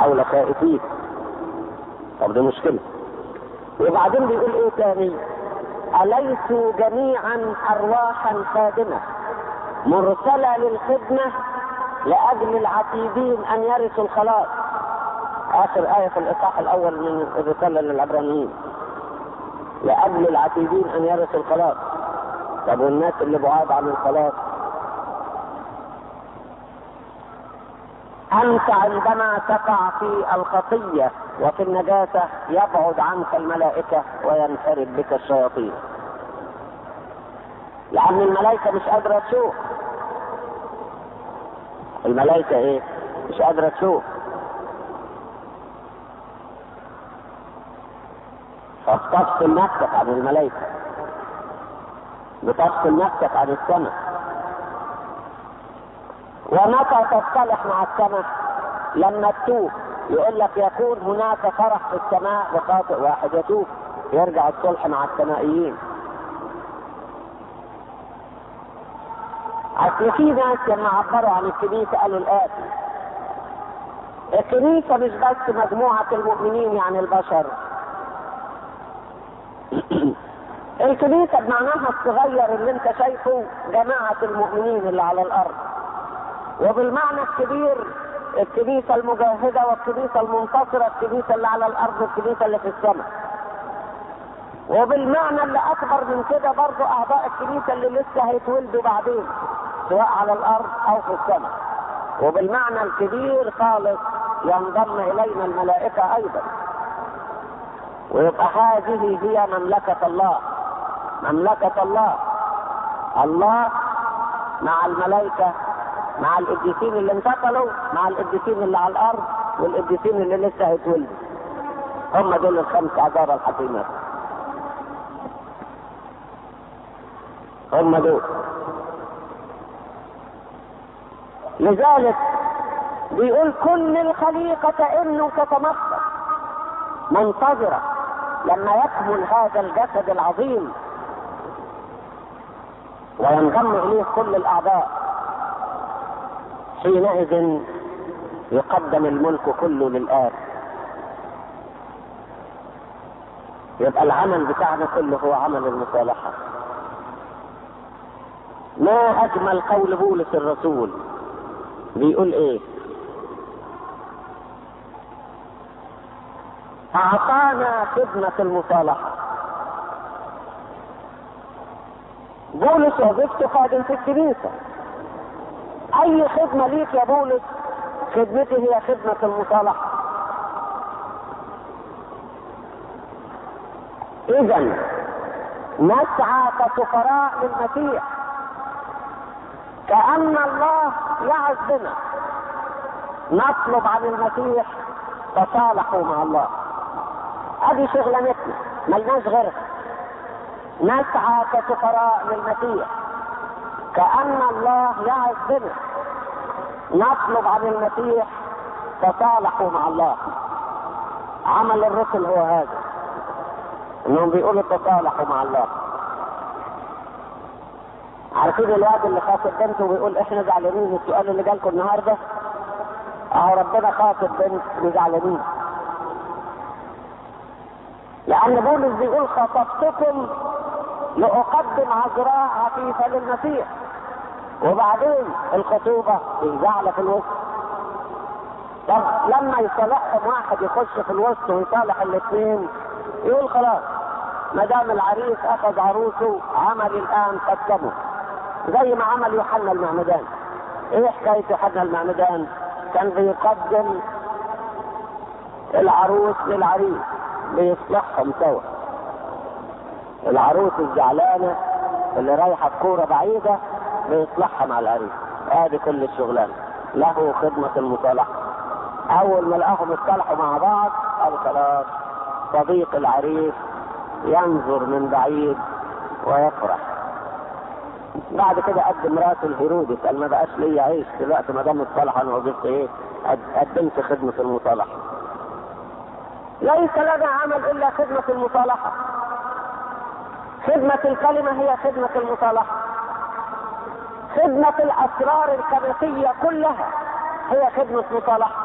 حول خائفين طب دي مشكلة وبعدين بيقول ايه تاني أليسوا جميعا أرواحا خادمة مرسلة للخدمة لأجل العتيدين أن يرثوا الخلاص آخر آية في الإصحاح الأول من الرسالة للعبرانيين لأجل العتيدين أن يرثوا الخلاص طب والناس اللي بعاد عن الخلاص أنت عندما تقع في الخطية وفي النجاسة يبعد عنك الملائكة وينفرد بك الشياطين لأن الملائكة مش قادرة تشوف الملائكة إيه؟ مش قادرة تشوف فبتفصل نفسك عن الملائكة بتفصل نفسك عن السماء ومتى تصطلح مع السماء لما تتوب يقول لك يكون هناك فرح في السماء لخاطئ واحد يتوب يرجع الصلح مع السمائيين اصل في ناس لما عبروا عن الكنيسه قالوا الاتي الكنيسه مش بس مجموعه المؤمنين يعني البشر الكنيسه بمعناها الصغير اللي انت شايفه جماعه المؤمنين اللي على الارض وبالمعنى الكبير الكنيسة المجاهدة والكنيسة المنتصرة الكنيسة اللي على الأرض والكنيسة اللي في السماء وبالمعنى اللي أكبر من كده برضو أعضاء الكنيسة اللي لسه هيتولدوا بعدين سواء على الأرض أو في السماء وبالمعنى الكبير خالص ينضم إلينا الملائكة أيضا ويبقى هذه هي مملكة الله مملكة الله الله مع الملائكة مع القديسين اللي انتقلوا مع القديسين اللي على الارض والقديسين اللي لسه هيتولدوا هم دول الخمس عذارى الحكيمات هم دول لذلك بيقول كل الخليقة انه تتمخض منتظرة لما يكمل هذا الجسد العظيم وينضم اليه كل الاعضاء حينئذ يقدم الملك كله للآب يبقى العمل بتاعنا كله هو عمل المصالحة ما أجمل قول بولس الرسول بيقول إيه أعطانا خدمة المصالحة بولس وظيفته خادم في الكنيسة اي خدمة ليك يا بولس خدمتي هي خدمة المصالحة اذا نسعى كسفراء للمسيح كأن الله يعز بنا نطلب عن المسيح تصالحوا مع الله ادي شغلانتنا ملناش غيرها نسعى كسفراء للمسيح كأن الله يعز بنا نطلب عن المسيح تصالحوا مع الله عمل الرسل هو هذا انهم بيقولوا تصالحوا مع الله عارفين الواد اللي خاطب بنته وبيقول احنا زعلانين من السؤال اللي جالكم النهارده اهو ربنا خاطب بنت وزعلانين لان بولس بيقول خطبتكم لأقدم عذراء عفيفة للمسيح وبعدين الخطوبة زعلة في الوسط طب لما يصالحهم واحد يخش في الوسط ويصالح الاثنين يقول خلاص ما دام العريس اخذ عروسه عمل الان قدمه زي ما عمل يوحنا المعمدان ايه حكايه يوحنا المعمدان كان بيقدم العروس للعريس بيصلحهم سوا العروس الزعلانه اللي رايحه بكوره بعيده بيصلحها مع العريس ادي كل الشغلانه له خدمه المصالحه اول ما لقاهم اتصالحوا مع بعض قال خلاص صديق العريس ينظر من بعيد ويفرح بعد كده قدم راس الهيرودس قال ما بقاش ليا عيش دلوقتي ما دام اتصالح انا وظيفتي ايه قدمت خدمه المصالحه ليس لنا عمل الا خدمه المصالحه خدمه الكلمه هي خدمه المصالحه خدمه الاسرار الكنسيه كلها هي خدمه مصالحه